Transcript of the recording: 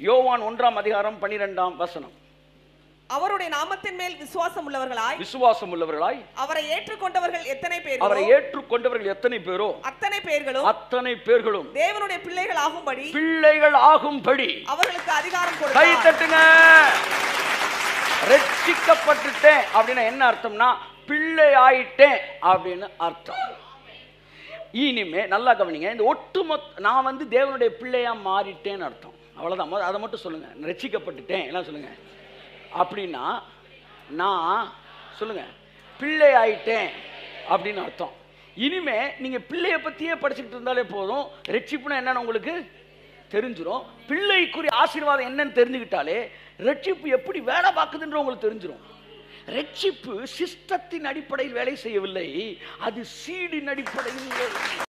யோவான் ஒன்றாம் அதிகாரம் பன்னிரெண்டாம் வசனம் அவருடைய நாமத்தின் மேல் விசுவாசம் உள்ளவர்களாய் விசுவாசம் உள்ளவர்களாய் அவரை ஏற்றுக்கொண்டவர்கள் எத்தனை பேர் அவரை ஏற்றுக்கொண்டவர்கள் எத்தனை பேரோ அத்தனை பேர்களும் அத்தனை பேர்களும் தேவனுடைய பிள்ளைகள் ஆகும்படி பிள்ளைகள் ஆகும்படி அவர்களுக்கு அதிகாரம் கை கொடுத்தார் தட்டுங்க ரட்சிக்கப்பட்டுட்டேன் அப்படின்னா என்ன அர்த்தம்னா பிள்ளை ஆயிட்டேன் அப்படின்னு அர்த்தம் இனிமே நல்லா கவனிங்க இந்த ஒட்டுமொத்த நான் வந்து தேவனுடைய பிள்ளையா மாறிட்டேன்னு அர்த்தம் அவ்வளவுதான் மொத- அதை மட்டும் சொல்லுங்க ரட்சிக்கப்பட்டுட்டேன் எல்லாம் சொல்லுங்க அப்படின்னா நான் சொல்லுங்க பிள்ளை ஆயிட்டேன் அப்படின்னு அர்த்தம் இனிமே நீங்க பிள்ளைய பத்தியே படிச்சுக்கிட்டு இருந்தாலே போதும் ரட்சிப்புனா என்னன்னு உங்களுக்கு தெரிஞ்சிரும் பிள்ளைக்குரிய ஆசீர்வாதம் என்னன்னு தெரிஞ்சுக்கிட்டாலே ரட்சிப்பு எப்படி வேலை பார்க்குதுன்ற உங்களுக்கு தெரிஞ்சிரும் ரட்சிப்பு சிஸ்டத்தின் அடிப்படையில் வேலை செய்யவில்லை அது சீடின் அடிப்படையில்